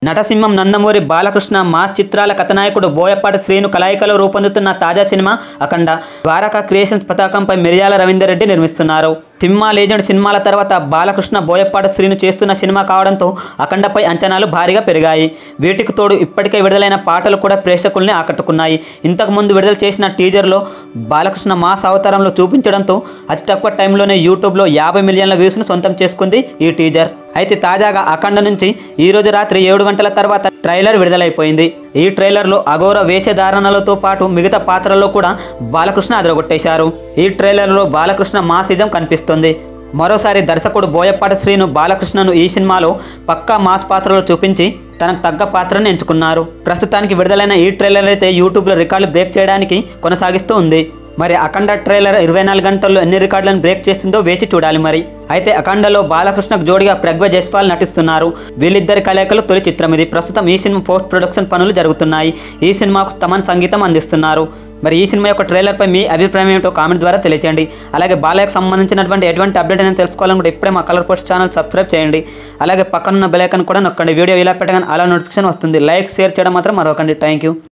నటసింహం Nandamuri Balakrishna mass చిత్రాల కథనాయకుడు బోయపాటి శ్రీను కలాయికలో రూపొందుతున్న తాజా సినిమా అఖండ ద్వారకా క్రియేషన్స్ పతాకంపై మిర్యాల రవీందర్ రెడ్డి నిర్మిస్తున్నారు సినిమా లేజెండ్ సినిమాల తర్వాత బాలకృష్ణ బోయపాటి శ్రీను చేస్తున్న సినిమా కావడంతో అఖండపై అంచనాలు భారీగా పెరిగాయి వీటికి తోడు ఇప్పటికే విడుదలైన పాటలు కూడా ప్రేక్షకుల్ని ఆకట్టుకున్నాయి ఇంతకుముందు విడుదల చేసిన టీజర్లో బాలకృష్ణ మాస్ అవతారంలో చూపించడంతో అతి తక్కువ టైంలోనే యూట్యూబ్లో యాభై మిలియన్ల వ్యూస్ను సొంతం చేసుకుంది ఈ టీజర్ అయితే తాజాగా అఖండ నుంచి ఈ రోజు రాత్రి ఏడు గంటల తర్వాత ట్రైలర్ విడుదలైపోయింది ఈ ట్రైలర్లో అఘోర వేషధారణలతో పాటు మిగతా పాత్రల్లో కూడా బాలకృష్ణ అదరగొట్టేశారు ఈ ట్రైలర్లో బాలకృష్ణ మాసిజం కనిపిస్తుంది మరోసారి దర్శకుడు బోయపాటి శ్రీను బాలకృష్ణను ఈ సినిమాలో పక్కా మాస్ పాత్రలో చూపించి తనకు తగ్గ పాత్రను ఎంచుకున్నారు ప్రస్తుతానికి విడుదలైన ఈ ట్రైలర్ అయితే యూట్యూబ్లో రికార్డులు బ్రేక్ చేయడానికి కొనసాగిస్తూ ఉంది మరి అఖండ ట్రైలర్ ఇరవై నాలుగు గంటల్లో ఎన్ని రికార్డులను బ్రేక్ చేస్తుందో వేచి చూడాలి మరి అయితే అఖండలో బాలకృష్ణకు జోడిగా ప్రజ్వ జైస్వాల్ నటిస్తున్నారు వీళ్ళిద్దరి కలయికలు తొలి చిత్రం ఇది ప్రస్తుతం ఈ సినిమా పోస్ట్ ప్రొడక్షన్ పనులు జరుగుతున్నాయి ఈ సినిమాకు తమన్ సంగీతం అందిస్తున్నారు మరి ఈ సినిమా యొక్క ట్రైలర్పై మీ అభిప్రాయం ఏమిటో కామెంట్ ద్వారా తెలియజేయండి అలాగే బాలయ్యకు సంబంధించినటువంటి ఎటువంటి అప్డేట్ అయినా తెలుసుకోవాలనుకుంటే ఇప్పుడే మా కలర్ పోస్ట్ ఛానల్ సబ్స్క్రైబ్ చేయండి అలాగే పక్కనున్న బెల్ ఐకాన్ కూడా నొక్కండి వీడియో ఇలా పెట్టగానే అలా నోటిఫికేషన్ వస్తుంది లైక్ షేర్ చేయడం మాత్రం మరొకండి థ్యాంక్ యూ